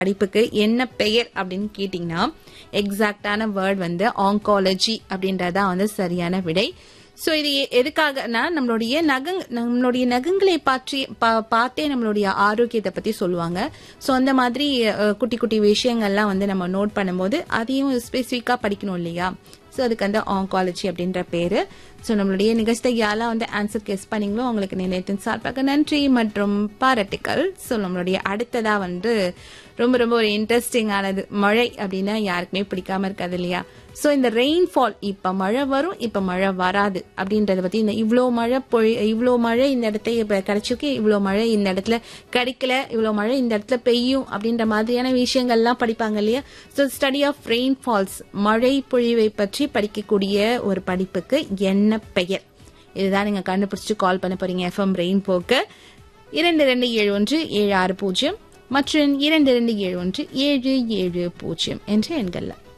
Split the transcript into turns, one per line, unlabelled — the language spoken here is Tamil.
படிப்புக்கு என்ன பெயர் அப்படின்னு கேட்டிங்கன்னா எக்ஸாக்டான வேர்ட் வந்து ஆங்காலஜி அப்படின்றதா வந்து சரியான விடை ஸோ இது எ- எதுக்காகனா நம்மளுடைய நகங் நம்மளுடைய நகங்களை பற்றி பா- பார்த்தே நம்மளுடைய ஆரோக்கியத்தை பத்தி சொல்லுவாங்க ஸோ அந்த மாதிரி அஹ், குட்டி குட்டி விஷயங்கள்லாம் வந்து நம்ம நோட் பண்ணும்போது அதையும் ஸ்பெசிஃபிக்காக படிக்கணும் இல்லையா ஸோ அதுக்கு வந்து ஆங்காலஜி அப்படின்ற பேரு ஸோ நம்மளுடைய நிகழ்ச்சியை யாரெல்லாம் வந்து ஆன்சர் கெஸ் பண்ணீங்களோ அவங்களுக்கு நிலையத்தின் சார்பாக நன்றி மற்றும் பாராட்டுக்கள் ஸோ நம்மளுடைய அடுத்ததா வந்து ரொம்ப ரொம்ப ஒரு இன்ட்ரெஸ்டிங்கானது மழை அப்படின்னா யாருக்குமே பிடிக்காம இருக்காது இல்லையா ஸோ இந்த ரெயின்ஃபால் இப்போ மழை வரும் இப்போ மழை வராது அப்படின்றத பற்றி இந்த இவ்வளோ மழை பொழி இவ்வளோ மழை இந்த இடத்த இப்போ கிடைச்சிருக்கு இவ்வளோ மழை இந்த இடத்துல கிடைக்கல இவ்வளோ மழை இந்த இடத்துல பெய்யும் அப்படின்ற மாதிரியான விஷயங்கள்லாம் படிப்பாங்க இல்லையா ஸோ ஸ்டடி ஆஃப் ரெயின்ஃபால்ஸ் மழை பொழிவை பற்றி படிக்கக்கூடிய ஒரு படிப்புக்கு என்ன பெயர் இதுதான் நீங்கள் கண்டுபிடிச்சு கால் பண்ண போறீங்க எஃப்எம் ரெயின்போக்கு இரண்டு ரெண்டு ஏழு ஒன்று ஏழு ஆறு பூஜ்ஜியம் மற்றும் இரண்டு இரண்டு ஏழு ஒன்று ஏழு ஏழு பூஜ்ஜியம் என்ற எண்கள்ல